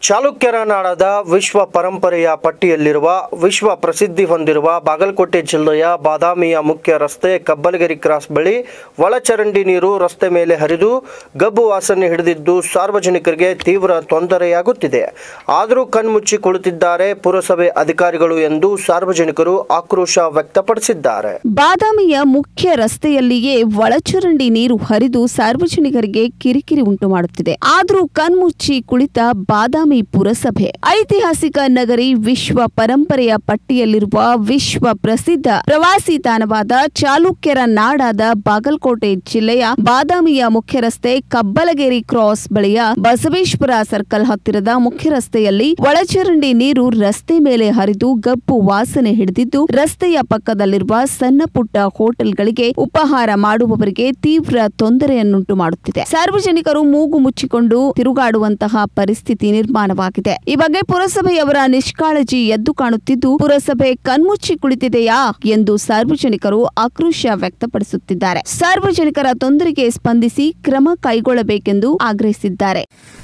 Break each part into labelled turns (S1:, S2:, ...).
S1: ಚಾಲುಕ್ಯರ ನಾಡದ ವಿಶ್ವ ಪರಂಪರೆಯ ಪಟ್ಟಿಯಲ್ಲಿರುವ ವಿಶ್ವ ಪ್ರಸಿದ್ಧಿ ಹೊಂದಿರುವ ಬಾಗಲಕೋಟೆ ಜಿಲ್ಲೆಯ ಬಾದಾಮಿಯ ಮುಖ್ಯ ರಸ್ತೆ ಕಬ್ಬಲಗಿರಿ ಕ್ರಾಸ್ ಬಳಿ ಒಳಚರಂಡಿ ನೀರು ರಸ್ತೆ ಮೇಲೆ ಹರಿದು ಗಬ್ಬು ವಾಸನೆ ಹಿಡಿದಿದ್ದು ಸಾರ್ವಜನಿಕರಿಗೆ ತೀವ್ರ ತೊಂದರೆಯಾಗುತ್ತಿದೆ ಆದರೂ ಕಣ್ಮುಚ್ಚಿ ಕುಳಿತಿದ್ದಾರೆ ಪುರಸಭೆ ಅಧಿಕಾರಿಗಳು ಎಂದು ಸಾರ್ವಜನಿಕರು ಆಕ್ರೋಶ ವ್ಯಕ್ತಪಡಿಸಿದ್ದಾರೆ
S2: ಬಾದಾಮಿಯ ಮುಖ್ಯ ರಸ್ತೆಯಲ್ಲಿಯೇ ಒಳಚರಂಡಿ ನೀರು ಹರಿದು ಸಾರ್ವಜನಿಕರಿಗೆ ಕಿರಿಕಿರಿ ಉಂಟು ಮಾಡುತ್ತಿದೆ ಆದರೂ ಕಣ್ಮುಚ್ಚಿ ಕುಳಿತ ಬಾದಾಮಿ ಪುರಸಭೆ ಐತಿಹಾಸಿಕ ನಗರಿ ವಿಶ್ವ ಪರಂಪರೆಯ ಪಟ್ಟಿಯಲ್ಲಿರುವ ವಿಶ್ವ ಪ್ರಸಿದ್ಧ ಪ್ರವಾಸಿ ತಾಣವಾದ ಚಾಲುಕ್ಯರ ನಾಡಾದ ಬಾಗಲಕೋಟೆ ಜಿಲ್ಲೆಯ ಬಾದಾಮಿಯ ಮುಖ್ಯ ರಸ್ತೆ ಕಬ್ಬಲಗೇರಿ ಕ್ರಾಸ್ ಬಳಿಯ ಬಸವೇಶ್ವರ ಸರ್ಕಲ್ ಹತ್ತಿರದ ಮುಖ್ಯ ರಸ್ತೆಯಲ್ಲಿ ಒಳಚರಂಡಿ ನೀರು ರಸ್ತೆ ಮೇಲೆ ಹರಿದು ಗಬ್ಬು ವಾಸನೆ ಹಿಡಿದಿದ್ದು ರಸ್ತೆಯ ಪಕ್ಕದಲ್ಲಿರುವ ಸಣ್ಣ ಪುಟ್ಟ ಹೋಟೆಲ್ಗಳಿಗೆ ಉಪಹಾರ ಮಾಡುವವರಿಗೆ ತೀವ್ರ ತೊಂದರೆಯನ್ನುಂಟು ಮಾಡುತ್ತಿದೆ ಸಾರ್ವಜನಿಕರು ಮೂಗು ಮುಚ್ಚಿಕೊಂಡು ತಿರುಗಾಡುವಂತಹ ಪರಿಸ್ಥಿತಿ ನಿರ್ಮಾಣವಾಗಿದೆ ಈ ಬಗ್ಗೆ ಪುರಸಭೆಯವರ ನಿಷ್ಕಾಳಜಿ ಎದ್ದು ಕಾಣುತ್ತಿದ್ದು ಪುರಸಭೆ ಕಣ್ಮುಚ್ಚಿ ಕುಳಿತಿದೆಯಾ ಎಂದು ಸಾರ್ವಜನಿಕರು ಆಕ್ರೋಶ ವ್ಯಕ್ತಪಡಿಸುತ್ತಿದ್ದಾರೆ ಸಾರ್ವಜನಿಕರ ತೊಂದರೆಗೆ ಸ್ಪಂದಿಸಿ ಕ್ರಮ ಕೈಗೊಳ್ಳಬೇಕೆಂದು ಆಗ್ರಹಿಸಿದ್ದಾರೆ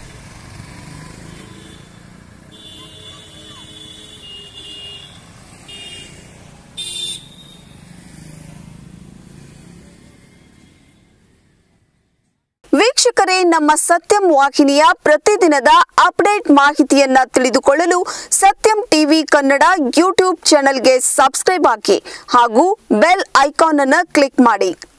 S2: ವೀಕ್ಷಕರೇ ನಮ್ಮ ಸತ್ಯಂ ವಾಹಿನಿಯ ಪ್ರತಿದಿನದ ಅಪ್ಡೇಟ್ ಮಾಹಿತಿಯನ್ನ ತಿಳಿದುಕೊಳ್ಳಲು ಸತ್ಯಂ ಟಿವಿ ಕನ್ನಡ ಯೂಟ್ಯೂಬ್ ಚಾನೆಲ್ಗೆ ಸಬ್ಸ್ಕ್ರೈಬ್ ಹಾಕಿ ಹಾಗೂ ಬೆಲ್ ಐಕಾನ್ ಅನ್ನು ಕ್ಲಿಕ್ ಮಾಡಿ